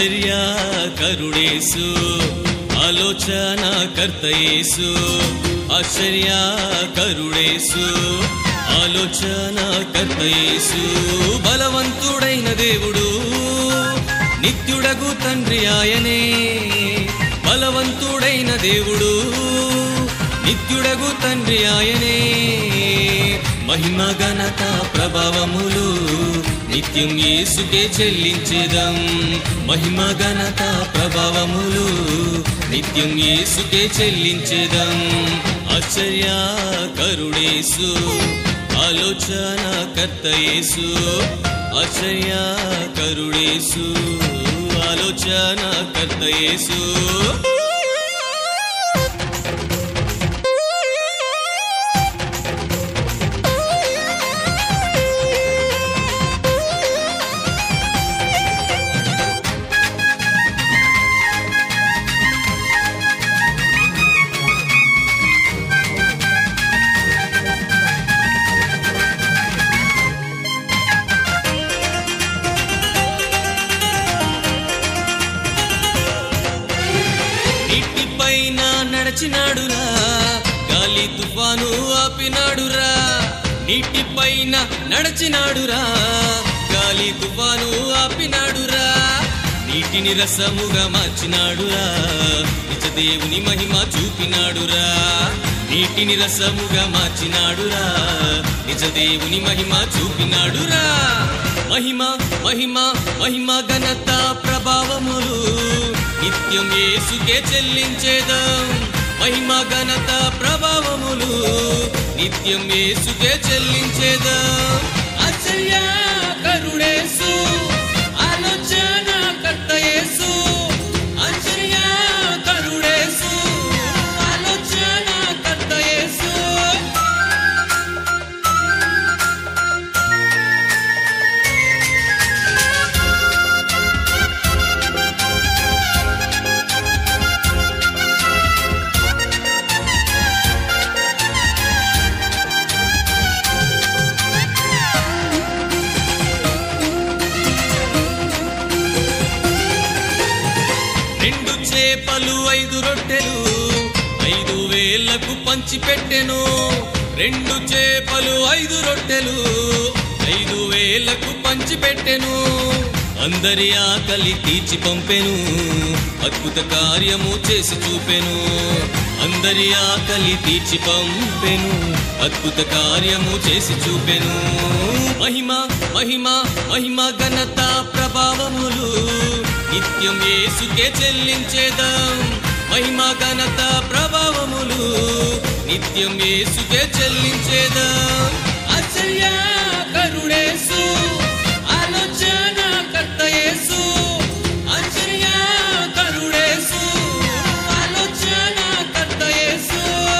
ఆశ్చర్య కరుడేసు ఆలోచన కర్తయేసు ఆశ్చర్య కరుడేసు ఆలోచన కర్తయేసు బలవంతుడైన దేవుడు నిత్యుడగు తండ్రి ఆయనే బలవంతుడైన దేవుడు నిత్యుడగు తండ్రి ఆయనే మహిమ ఘనత ప్రభావములు నిత్యం యేసుకే చెల్లించేదం మహిమ ఘనత ప్రభావములు నిత్యం యేసుకే చెల్లించేదం ఆశ్చర్య కరుడేసు ఆలోచన కర్త యేసు ఆశ్చర్య కరుడేసు ఆలోచన కర్త యేసు నీటిపైన నడచినాడురా గాలి తుఫాను ఆపినాడురా నీటిపైన నడచినాడురా గాలి తుఫాను ఆపినాడురా నీటిని రసముగా మార్చినాడురా నిజ దేవుని మహిమ చూపినాడురా నీటిని రసముగా మార్చినాడురా నిజ దేవుని మహిమ చూపినాడురా మహిమ మహిమ మహిమ ఘనత ప్రభావములు నిత్యం యేసుకే చెల్లించేదం మహిమ ఘనత ప్రభావములు నిత్యం యేసుకే చెల్లించేదం ఆశ్చర్య కరుడేసు ఆలోచన కర్త యేసు ఆశ్చర్య కరుడేసు ఆలోచన కర్త యేసు రెండు చేపలు ఐదు రొట్టెలు ఐదు వేలకు పంచి పెట్టెను రెండు చేపలు ఐదు రొట్టెలు ఐదు వేలకు పంచి పెట్టెను అందరి ఆకలి తీర్చి పంపెను అద్భుత కార్యము చేసి చూపెను అందరి ఆకలి తీర్చి పంపెను అద్భుత కార్యము చేసి చూపెను మహిమ మహిమ మహిమ ఘనత ప్రభావములు నిత్యం యేసుకే చెల్లించేదం మహిమ ఘనత ప్రభావములు నిత్యం యేసుకే చెల్లించేదం ఆశ్చర్య కరుడేసు ఆలోచన కర్త యేసు ఆశ్చర్య కరుడేసు ఆలోచన కర్త యేసు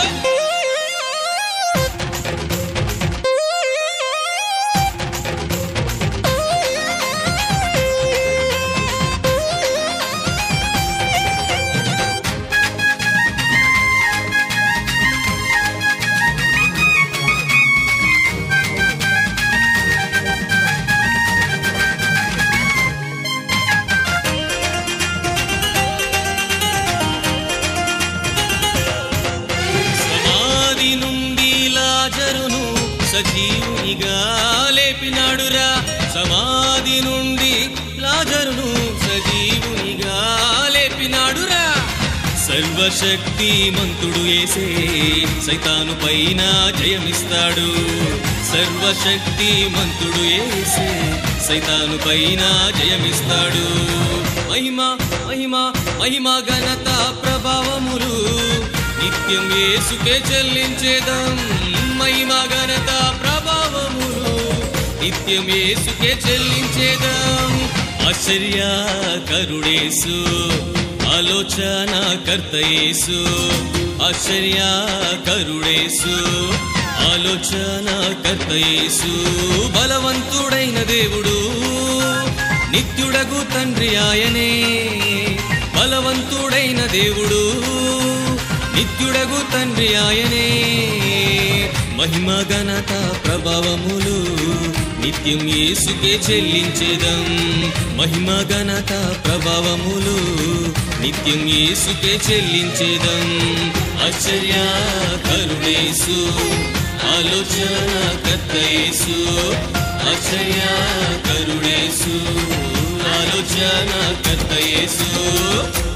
సమాధి నుండి లాజరును సజీవునిగా లేపినాడురా సమాధి నుండి లాజరును సజీవునిగా లేపినాడురా సర్వశక్తి మంతుడు ఏసే సైతాను పైన జయమిస్తాడు సర్వశక్తి మంతుడు ఏసే సైతాను పైన జయమిస్తాడు మహిమ మహిమ మహిమ ఘనత ప్రభావములు నిత్యం యేసుకే చెల్లించేదం మహిమ ఘనత ప్రభావములు నిత్యం యేసుకే చెల్లించేదం ఆశ్చర్య కరుడేసు ఆలోచన కర్త యేసు ఆశ్చర్య కరుడేసు ఆలోచన కర్త యేసు బలవంతుడైన దేవుడు నిత్యుడగు తండ్రి ఆయనే బలవంతుడైన దేవుడు నిత్యుడగు తండ్రి ఆయనే మహిమ ఘనత ప్రభావములు నిత్యం యేసుకే చెల్లించేదం మహిమ ఘనత ప్రభావములు నిత్యం యేసుకే చెల్లించేదం ఆశ్చర్య కరుణేసు ఆలోచన కర్తయేసు ఆశ్చర్య కరుణేసు ఆలోచన కర్తయేసు